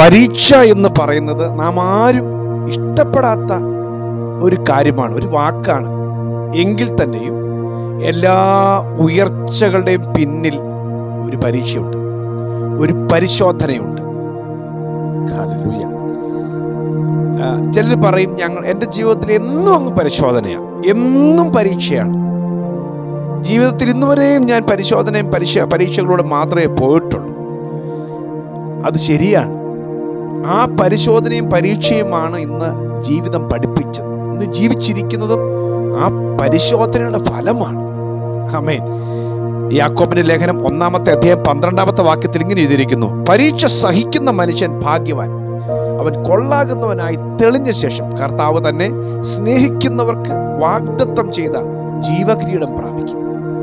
പരീക്ഷ എന്ന് പറയുന്നത് നാം ആരും ഇഷ്ടപ്പെടാത്ത ഒരു കാര്യമാണ് ഒരു വാക്കാണ് എങ്കിൽ തന്നെയും എല്ലാ ഉയർച്ചകളുടെയും പിന്നിൽ ഒരു പരീക്ഷയുണ്ട് ഒരു പരിശോധനയുണ്ട് ഹല്ലേലൂയ. ആ, ചിലർ പറയും ഞങ്ങൾ എൻ്റെ ജീവിതത്തിൽ എന്നും അങ്ങ് പരിശോധനയാണ് എന്നും പരീക്ഷയാണ് ജീവിതത്തിൽ ഇന്നുവരെയും ഞാൻ പരിശോധനയും പരീക്ഷ പരീക്ഷകളിലൂടെ മാത്രമേ പോയിട്ടുള്ളൂ അത് ശരിയാണ് ആ പരിശോധനയും പരീക്ഷയുമാണ് ഇന്ന് ജീവിതം പഠിപ്പിച്ചത് ഇന്ന് ജീവിച്ചിരിക്കുന്നതും ആ പരിശോധനയുടെ ഫലമാണ് അമേൻ യാക്കോബിന്റെ ലേഖനം ഒന്നാമത്തെ അധ്യായം പന്ത്രണ്ടാമത്തെ വാക്യത്തിൽ ഇങ്ങനെ എഴുതിയിരിക്കുന്നു പരീക്ഷ സഹിക്കുന്ന മനുഷ്യൻ ഭാഗ്യവാൻ അവൻ കൊള്ളാകുന്നവനായി തെളിഞ്ഞ ശേഷം കർത്താവ് തന്നെ സ്നേഹിക്കുന്നവർക്ക് വാഗ്ദത്തം ചെയ്ത ജീവകിരീടം പ്രാപിക്കും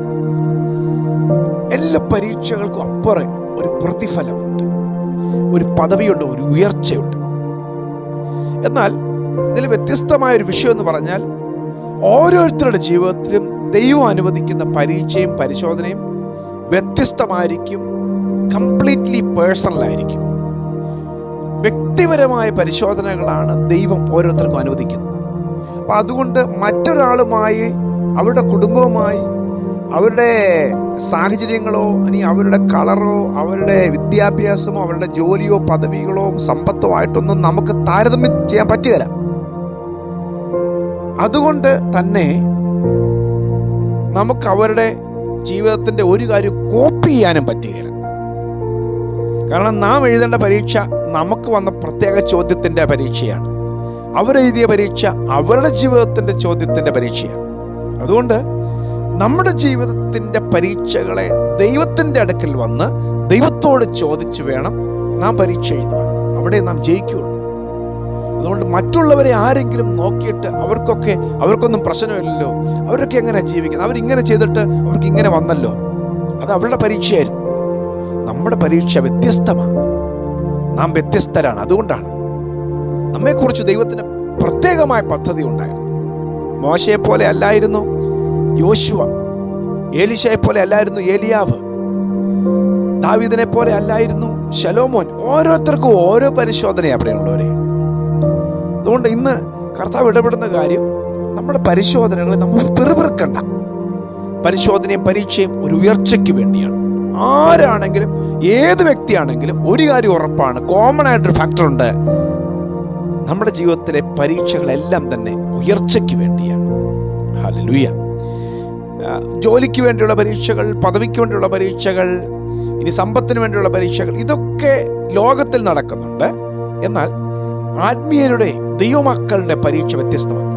എല്ലാ പരീക്ഷകൾക്കും അപ്പുറം ഒരു പ്രതിഫലമുണ്ട് ഒരു പദവിയുണ്ട് ഒരു ഉയർച്ചയുണ്ട് എന്നാൽ ഇതിൽ വ്യത്യസ്തമായ ഒരു വിഷയം എന്ന് പറഞ്ഞാൽ ഓരോരുത്തരുടെ ജീവിതത്തിലും ദൈവം അനുവദിക്കുന്ന പരീക്ഷയും പരിശോധനയും വ്യത്യസ്തമായിരിക്കും കംപ്ലീറ്റ്ലി പേഴ്സണൽ ആയിരിക്കും വ്യക്തിപരമായ പരിശോധനകളാണ് ദൈവം ഓരോരുത്തർക്കും അനുവദിക്കുന്നത് അപ്പം അതുകൊണ്ട് മറ്റൊരാളുമായി അവരുടെ കുടുംബവുമായി അവരുടെ സാഹചര്യങ്ങളോ ഇനി അവരുടെ കളറോ അവരുടെ വിദ്യാഭ്യാസമോ അവരുടെ ജോലിയോ പദവികളോ സമ്പത്തോ ആയിട്ടൊന്നും നമുക്ക് താരതമ്യം ചെയ്യാൻ പറ്റുകയില്ല അതുകൊണ്ട് തന്നെ നമുക്ക് അവരുടെ ജീവിതത്തിന്റെ ഒരു കാര്യം കോപ്പി ചെയ്യാനും പറ്റുകയില്ല കാരണം നാം എഴുതേണ്ട പരീക്ഷ നമുക്ക് വന്ന പ്രത്യേക ചോദ്യത്തിന്റെ പരീക്ഷയാണ് അവരെഴുതിയ പരീക്ഷ അവരുടെ ജീവിതത്തിന്റെ ചോദ്യത്തിന്റെ പരീക്ഷയാണ് അതുകൊണ്ട് നമ്മുടെ ജീവിതത്തിന്റെ പരീക്ഷകളെ ദൈവത്തിന്റെ അടുക്കൽ വന്ന് ദൈവത്തോട് ചോദിച്ചു വേണം നാം പരീക്ഷ എഴുതുവാൻ അവിടെ നാം ജയിക്കുകയുള്ളൂ അതുകൊണ്ട് മറ്റുള്ളവരെ ആരെങ്കിലും നോക്കിയിട്ട് അവർക്കൊക്കെ അവർക്കൊന്നും പ്രശ്നമില്ലല്ലോ അവരൊക്കെ എങ്ങനെ ജീവിക്കുന്നത് അവരിങ്ങനെ ചെയ്തിട്ട് അവർക്ക് ഇങ്ങനെ വന്നല്ലോ അത് അവരുടെ പരീക്ഷയായിരുന്നു നമ്മുടെ പരീക്ഷ വ്യത്യസ്തമാണ് നാം വ്യത്യസ്തരാണ് അതുകൊണ്ടാണ് നമ്മെക്കുറിച്ച് ദൈവത്തിന് പ്രത്യേകമായ പദ്ധതി ഉണ്ടായിരുന്നു മോശയെ പോലെ അല്ലായിരുന്നു യോശുവ ഏലിശയെ പോലെ അല്ലായിരുന്നു ഏലിയാവ് ദാവീദിനെ പോലെ അല്ലായിരുന്നു ശലോമോൻ ഓരോരുത്തർക്കും ഓരോ പരിശോധനയാണ് പ്രിയമുള്ളവരെ അതുകൊണ്ട് ഇന്ന് കർത്താവ് ഇടപെടുന്ന കാര്യം നമ്മുടെ പരിശോധനകളെ നമ്മൾ പെറുപിറുക്കണ്ട പരിശോധനയും പരീക്ഷയും ഒരു ഉയർച്ചയ്ക്ക് വേണ്ടിയാണ് ആരാണെങ്കിലും ഏത് വ്യക്തിയാണെങ്കിലും ഒരു കാര്യം ഉറപ്പാണ് കോമൺ ആയിട്ടൊരു ഫാക്ടർ ഉണ്ട് നമ്മുടെ ജീവിതത്തിലെ പരീക്ഷകളെല്ലാം തന്നെ ഉയർച്ചയ്ക്ക് വേണ്ടിയാണ് ഹല്ലേലൂയ ആ, ജോലിക്ക് വേണ്ടിയുള്ള പരീക്ഷകൾ പദവിക്ക് വേണ്ടിയുള്ള പരീക്ഷകൾ ഇനി സമ്പത്തിന് വേണ്ടിയുള്ള പരീക്ഷകൾ ഇതൊക്കെ ലോകത്തിൽ നടക്കുന്നുണ്ട് എന്നാൽ ആത്മീയരുടെ ദൈവമക്കളുടെ പരീക്ഷ വ്യത്യസ്തമാണ്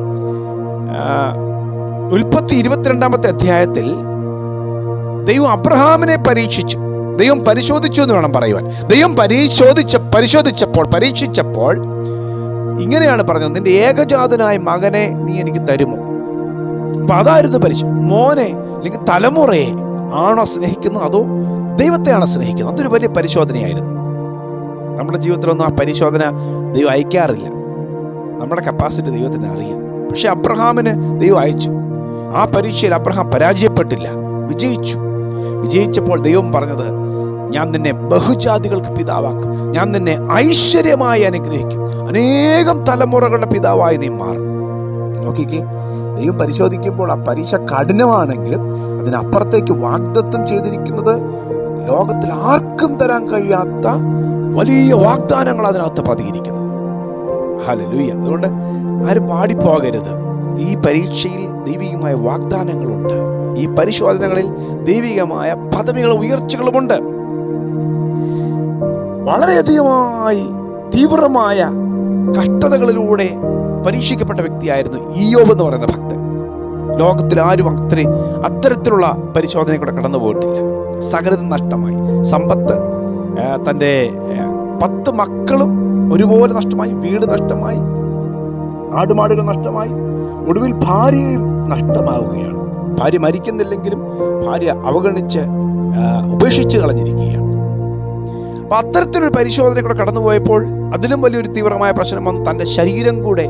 ആ, ഉൽപ്പത്തി ഇരുപത്തിരണ്ടാമത്തെ അധ്യായത്തിൽ ദൈവം അബ്രഹാമിനെ പരീക്ഷിച്ചു ദൈവം പരിശോധിച്ചു എന്ന് വേണം പറയുവാൻ ദൈവം പരിശോധിച്ച പരിശോധിച്ചപ്പോൾ പരീക്ഷിച്ചപ്പോൾ ഇങ്ങനെയാണ് പറഞ്ഞത് നിന്റെ ഏകജാതനായ മകനെ നീ എനിക്ക് തരുമോ അപ്പൊ അതായിരുന്നു പരിശോ മോനെ അല്ലെങ്കിൽ തലമുറയെ ആണോ സ്നേഹിക്കുന്നത് അതോ ദൈവത്തെയാണോ സ്നേഹിക്കുന്നത് അതൊരു വലിയ പരിശോധനയായിരുന്നു നമ്മുടെ ജീവിതത്തിലൊന്നും ആ പരിശോധന ദൈവം അയക്കാറില്ല നമ്മുടെ കപ്പാസിറ്റി ദൈവത്തിന് അറിയാം പക്ഷെ അബ്രഹാമിന് ദൈവം അയച്ചു ആ പരീക്ഷയിൽ അബ്രഹാം പരാജയപ്പെട്ടില്ല വിജയിച്ചു വിജയിച്ചപ്പോൾ ദൈവം പറഞ്ഞത് ഞാൻ നിന്നെ ബഹുജാതികൾക്ക് പിതാവാക്കും ഞാൻ നിന്നെ ഐശ്വര്യമായി അനുഗ്രഹിക്കും അനേകം തലമുറകളുടെ പിതാവായി നീ മാറും നോക്കിക്കേ ദൈവം പരിശോധിക്കുമ്പോൾ ആ പരീക്ഷ കഠിനമാണെങ്കിലും അതിനപ്പുറത്തേക്ക് വാഗ്ദത്വം ചെയ്തിരിക്കുന്നത് ലോകത്തിൽ ആർക്കും തരാൻ കഴിയാത്ത വലിയ വാഗ്ദാനങ്ങൾ അതിനകത്ത് പതിയിരിക്കുന്നത് ഹല്ലേലൂയ അതുകൊണ്ട് ആരും വാടിപ്പോകരുത് ഈ പരീക്ഷയിൽ ദൈവികമായ വാഗ്ദാനങ്ങളുണ്ട് ഈ പരിശോധനകളിൽ ദൈവികമായ പദവികളും ഉയർച്ചകളുമുണ്ട് വളരെയധികമായി തീവ്രമായ കഷ്ടതകളിലൂടെ പരീക്ഷിക്കപ്പെട്ട വ്യക്തിയായിരുന്നു ഇയോബ് എന്ന് പറയുന്ന ഭക്തൻ ലോകത്തിൽ ആരും അത്ര അത്തരത്തിലുള്ള പരിശോധന കൂടെ കടന്നു പോയിട്ടില്ല സകലതും നഷ്ടമായി സമ്പത്ത് ആ, തൻ്റെ ആ, പത്ത് മക്കളും ഒരുപോലെ നഷ്ടമായി വീട് നഷ്ടമായി ആടുമാടുകൾ നഷ്ടമായി ഒടുവിൽ ഭാര്യയും നഷ്ടമാവുകയാണ് ഭാര്യ മരിക്കുന്നില്ലെങ്കിലും ഭാര്യ അവഗണിച്ച് ആ, ഉപേക്ഷിച്ച് കളഞ്ഞിരിക്കുകയാണ് അപ്പൊ അത്തരത്തിലൊരു പരിശോധന കൂടെ കടന്നുപോയപ്പോൾ അതിലും വലിയൊരു തീവ്രമായ പ്രശ്നം വന്നു തൻ്റെ ശരീരം കൂടെ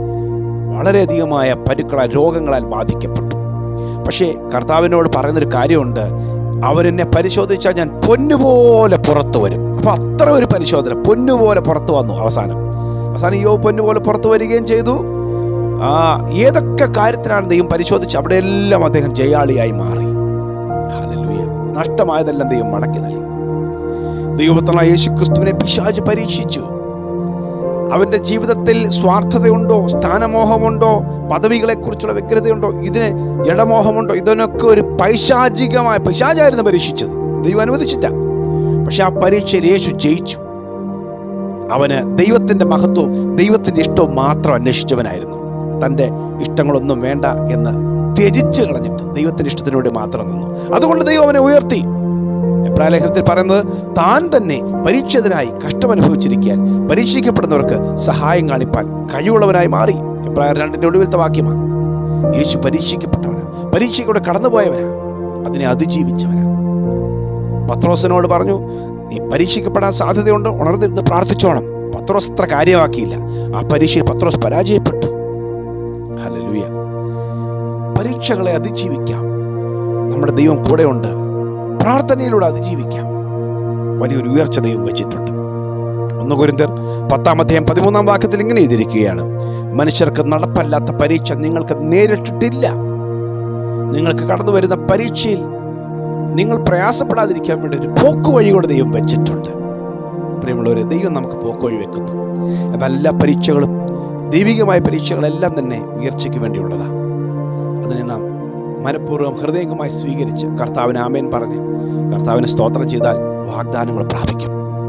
വളരെയധികമായ പരുക്കളാൽ രോഗങ്ങളാൽ ബാധിക്കപ്പെട്ടു പക്ഷേ കർത്താവിനോട് പറയുന്നൊരു കാര്യമുണ്ട് അവരെന്നെ പരിശോധിച്ചാൽ ഞാൻ പൊന്നുപോലെ പുറത്തു വരും അപ്പൊ അത്ര ഒരു പരിശോധന പൊന്നുപോലെ പുറത്തു വന്നു അവസാനം അവസാനം യോ പൊന്നുപോലെ പുറത്തു വരികയും ചെയ്തു ആ ഏതൊക്കെ കാര്യത്തിനാണ് ദൈവം പരിശോധിച്ച് അവിടെയെല്ലാം അദ്ദേഹം ജയാളിയായി മാറി ഹല്ലേലൂയ. നഷ്ടമായതെല്ലാം ദൈവം മടക്കി നൽകി ദൈവപുത്രനായ യേശു ക്രിസ്തുവിനെ പിശാജ് പരീക്ഷിച്ചു അവന്റെ ജീവിതത്തിൽ സ്വാർത്ഥതയുണ്ടോ സ്ഥാനമോഹമുണ്ടോ പദവികളെക്കുറിച്ചുള്ള വ്യഗ്രതയുണ്ടോ ഇതിന് ജഡമോഹമുണ്ടോ ഇതിനൊക്കെ ഒരു പൈശാചികമായ പൈശാചായിരുന്നു പരീക്ഷിച്ചത് ദൈവം അനുവദിച്ചില്ല പക്ഷെ ആ പരീക്ഷയിൽ യേശു ജയിച്ചു അവന് ദൈവത്തിന്റെ മഹത്വവും ദൈവത്തിന്റെ ഇഷ്ടവും മാത്രം അന്വേഷിച്ചവനായിരുന്നു തൻ്റെ ഇഷ്ടങ്ങളൊന്നും വേണ്ട എന്ന് ത്യജിച്ച് കളഞ്ഞിട്ട് ദൈവത്തിന്റെ ഇഷ്ടത്തിനു വേണ്ടി മാത്രം നിന്നു അതുകൊണ്ട് ദൈവം അവനെ ഉയർത്തി എബ്രാലേഖനത്തിൽ പറയുന്നത് താൻ തന്നെ പരീക്ഷിതനായി കഷ്ടമനുഭവിച്ചിരിക്കാൻ പരീക്ഷിക്കപ്പെടുന്നവർക്ക് സഹായം കാണിപ്പാൻ കഴിവുള്ളവനായി മാറി എബ്രായർ രണ്ടിന്റെ ഒടുവിലത്തെ വാക്യമാണ് യേശു പരീക്ഷിക്കപ്പെട്ടവനാ പരീക്ഷയിലൂടെ കടന്നുപോയവനാ അതിനെ അതിജീവിച്ചവനാ പത്രോസിനോട് പറഞ്ഞു നീ പരീക്ഷിക്കപ്പെടാൻ സാധ്യതയുണ്ട് ഉണർന്നിരുന്ന് പ്രാർത്ഥിച്ചോണം പത്രോസ് അത്ര കാര്യമാക്കിയില്ല ആ പരീക്ഷയിൽ പത്രോസ് പരാജയപ്പെട്ടു ഹല്ലേലൂയ പരീക്ഷകളെ അതിജീവിക്കാം നമ്മുടെ ദൈവം കൂടെയുണ്ട് പ്രാർത്ഥനയിലൂടെ അതിജീവിക്കാം വലിയൊരു ഉയർച്ച ദൈവം വെച്ചിട്ടുണ്ട് ഒന്ന് കുരിന്തർ പത്താം അധ്യായം പതിമൂന്നാം വാക്യത്തിൽ ഇങ്ങനെ എഴുതിയിരിക്കുകയാണ് മനുഷ്യർക്ക് നടപ്പല്ലാത്ത പരീക്ഷ നിങ്ങൾക്ക് നേരിട്ടിട്ടില്ല നിങ്ങൾക്ക് കടന്നു വരുന്ന പരീക്ഷയിൽ നിങ്ങൾ പ്രയാസപ്പെടാതിരിക്കാൻ വേണ്ടി ഒരു പോക്കുവഴി കൂടെ ദൈവം വെച്ചിട്ടുണ്ട് പ്രിയമുള്ളവരെ ദൈവം നമുക്ക് പോക്കുവഴി വെക്കുന്നു എന്നാൽ എല്ലാ പരീക്ഷകളും ദൈവികമായ പരീക്ഷകളെല്ലാം തന്നെ ഉയർച്ചയ്ക്ക് വേണ്ടിയുള്ളതാണ് അതിനെ നാം മനഃപൂർവ്വം ഹൃദയംഗമായി സ്വീകരിച്ച് കർത്താവിന് ആമേൻ പറഞ്ഞ് കർത്താവിന് സ്തോത്രം ചെയ്താൽ വാഗ്ദാനങ്ങൾ പ്രാപിക്കും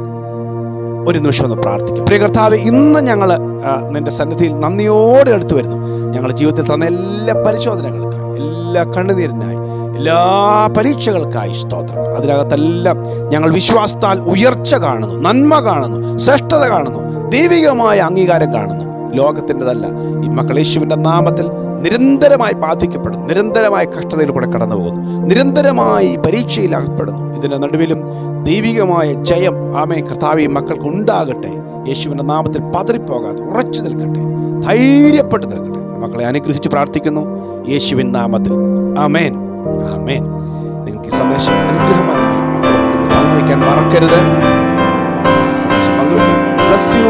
ഒരു നിമിഷം ഒന്ന് പ്രാർത്ഥിക്കും പ്രിയ കർത്താവ് ഇന്ന് ഞങ്ങൾ നിന്റെ സന്നിധിയിൽ നന്ദിയോടെ അടുത്ത് വരുന്നു ഞങ്ങളുടെ ജീവിതത്തിൽ തന്ന എല്ലാ പരിശോധനകൾക്കായി എല്ലാ കണ്ണുനീരിനായി എല്ലാ പരീക്ഷകൾക്കായി സ്തോത്രം അതിനകത്തെല്ലാം ഞങ്ങൾ വിശ്വാസത്താൽ ഉയർച്ച കാണുന്നു നന്മ കാണുന്നു ശ്രേഷ്ഠത കാണുന്നു ദൈവികമായ അംഗീകാരം കാണുന്നു ലോകത്തിൻ്റെതല്ല ഈ മക്കൾ യേശുവിൻ്റെ നാമത്തിൽ നിരന്തരമായി ബാധിക്കപ്പെടുന്നു നിരന്തരമായ കഷ്ടതയിൽ കൂടെ കടന്നു പോകുന്നു നിരന്തരമായി പരീക്ഷയിൽ അകപ്പെടുന്നു ഇതിൻ്റെ നടുവിലും ദൈവികമായ ജയം ആമേ കർത്താവ് ഈ മക്കൾക്ക് ഉണ്ടാകട്ടെ യേശുവിൻ്റെ നാമത്തിൽ പതറിപ്പോകാതെ ഉറച്ചു നിൽക്കട്ടെ ധൈര്യപ്പെട്ട് നിൽക്കട്ടെ മക്കളെ അനുഗ്രഹിച്ച് പ്രാർത്ഥിക്കുന്നു യേശുവിൻ നാമത്തിൽ ആമേൻ ആമേൻ നിങ്ങൾക്ക് ഈ സന്ദേശം അനുഗ്രഹമായെങ്കിൽ മക്കളോട് നിങ്ങൾ പങ്കുവയ്ക്കാൻ മറക്കരുത് ഈ സന്ദേശം പങ്കുവയ്ക്കണം ബ്ലസ് യു